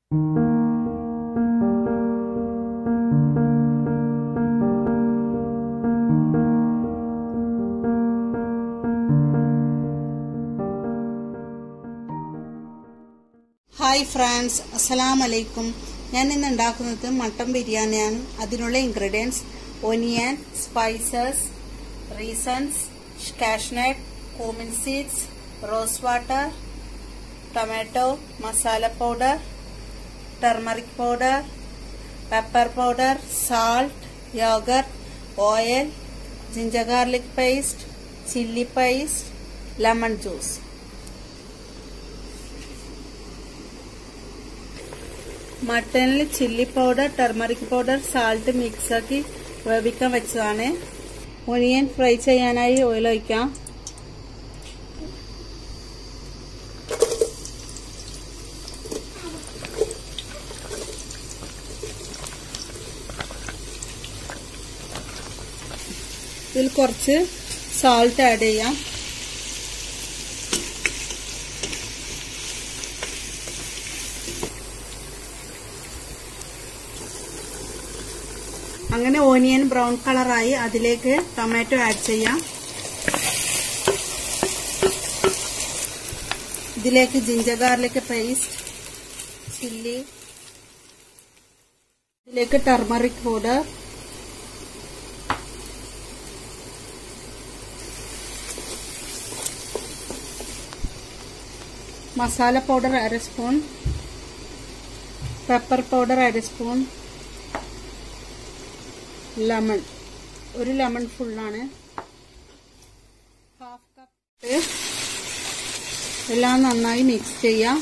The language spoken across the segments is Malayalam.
ഹായ് ഫ്രണ്ട്സ് അസ്സലാം വലൈക്കും ഞാൻ ഇന്ന് ഉണ്ടാക്കുന്നത് മട്ടൻ ബിരിയാണിയാണ് അതിനുള്ള ingredients onion spices raisins cashew nut cumin seeds rose water tomato masala powder turmeric powder pepper powder salt yogurt oil ginger garlic paste chilli paste lemon juice മട്ടനിൽ chilli powder turmeric powder salt mix ആക്കി വേവിക്കാൻ വെച്ചതാണ് ഒനിയൻ ഫ്രൈ ചെയ്യാനായി ഓയിൽ ഒഴിക്കാം ഇതിൽ കുറച്ച് സാൾട്ട് ആഡ് ചെയ്യാം അങ്ങനെ ഓനിയൻ ബ്രൗൺ കളറായി അതിലേക്ക് ടൊമാറ്റോ ആഡ് ചെയ്യാം ഇതിലേക്ക് ജിഞ്ചർ ഗാർലിക് പേസ്റ്റ് ചില്ലി ഇതിലേക്ക് ടർമറിക് പൗഡർ മസാല പൗഡർ അര സ്പൂൺ പെപ്പർ പൗഡർ അര സ്പൂൺ ലെമൺ ഒരു ലെമൺ ഫുള്ളാണ് ഹാഫ് കപ്പ് എല്ലാം നന്നായി മിക്സ് ചെയ്യാം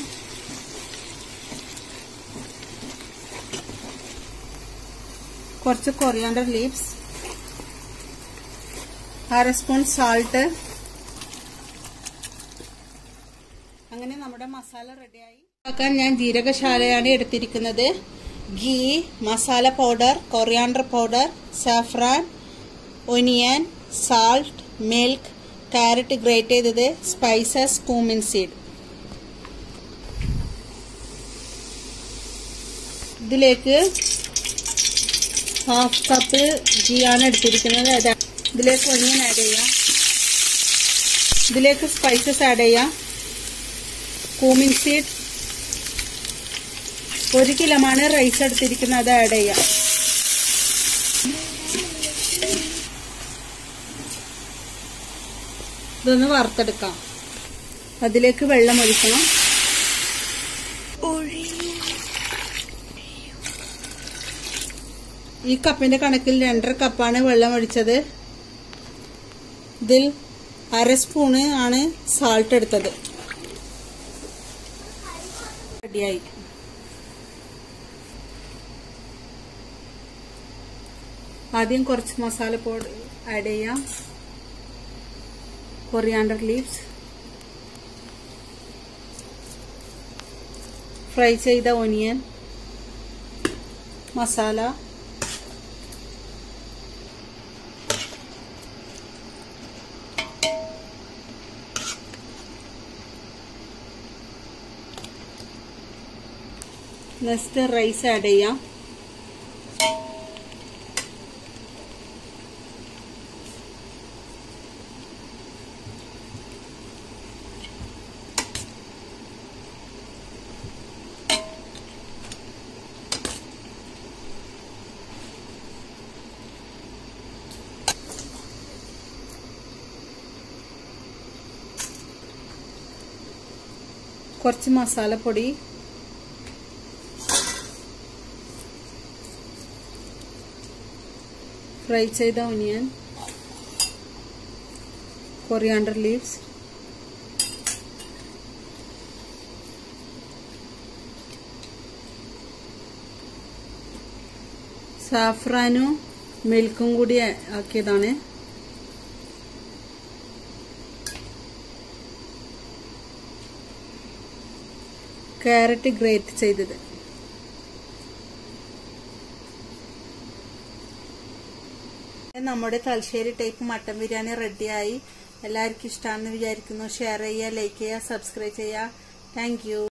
കുറച്ച് കൊറിയാണ്ടർ ലീവ്സ് അര സ്പൂൺ സാൾട്ട് അങ്ങനെ നമ്മുടെ മസാല റെഡിയായി ആക്കാൻ ഞാൻ ജീരകശാലയാണ് എടുത്തിരിക്കുന്നത് ghee masala powder coriander powder saffron onion salt milk carrot grate ചെയ്തത് സ്പൈസസ് കൂമിൻ സീഡ് ഇതിലേക്ക് ഹാഫ് കപ്പ് ഗീ ആണ് എടുത്തിരിക്കുന്നത് അതാ ഇതിലേക്ക് ഒനിയൻ ആഡ് ചെയ്യാം ഇതിലേക്ക് സ്പൈസസ് ആഡ് ചെയ്യാം കൂമിൻ സീഡ് ഒരു കിലോമാണ് റൈസ് എടുത്തിരിക്കുന്നത് അത് ആഡ് ചെയ്യാം ഇതൊന്ന് വറുത്തെടുക്കാം അതിലേക്ക് വെള്ളം ഒഴിക്കണം ഈ കപ്പിന്റെ കണക്കിൽ രണ്ടര കപ്പാണ് വെള്ളം ഒഴിച്ചത് ഇതിൽ അര സ്പൂണ് ആണ് സാൾട്ട് എടുത്തത് റെഡിയായി ആദ്യം കുറച്ച് മസാല പൗഡർ ആഡ് ചെയ്യാം കൊറിയാണ്ടർ ലീവ്സ് ഫ്രൈ ചെയ്ത onion masala next rice add ചെയ്യാം കുറച്ച് മസാലപ്പൊടി ഫ്രൈ ചെയ്ത ഒനിയൻ കൊറിയാണ്ടർ ലീവ്സ് സാഫ്രാനും മിൽക്കും കൂടി ആക്കിയതാണ് ക്യാരറ്റ് ഗ്രേറ്റ് ചെയ്തത് നമ്മുടെ തലശ്ശേരി ടൈപ്പ് മട്ടൻ ബിരിയാണി റെഡിയായി എല്ലാവർക്കും ഇഷ്ടമാണെന്ന് വിചാരിക്കുന്നു ഷെയർ ചെയ്യുക ലൈക്ക് ചെയ്യുക സബ്സ്ക്രൈബ് ചെയ്യുക താങ്ക്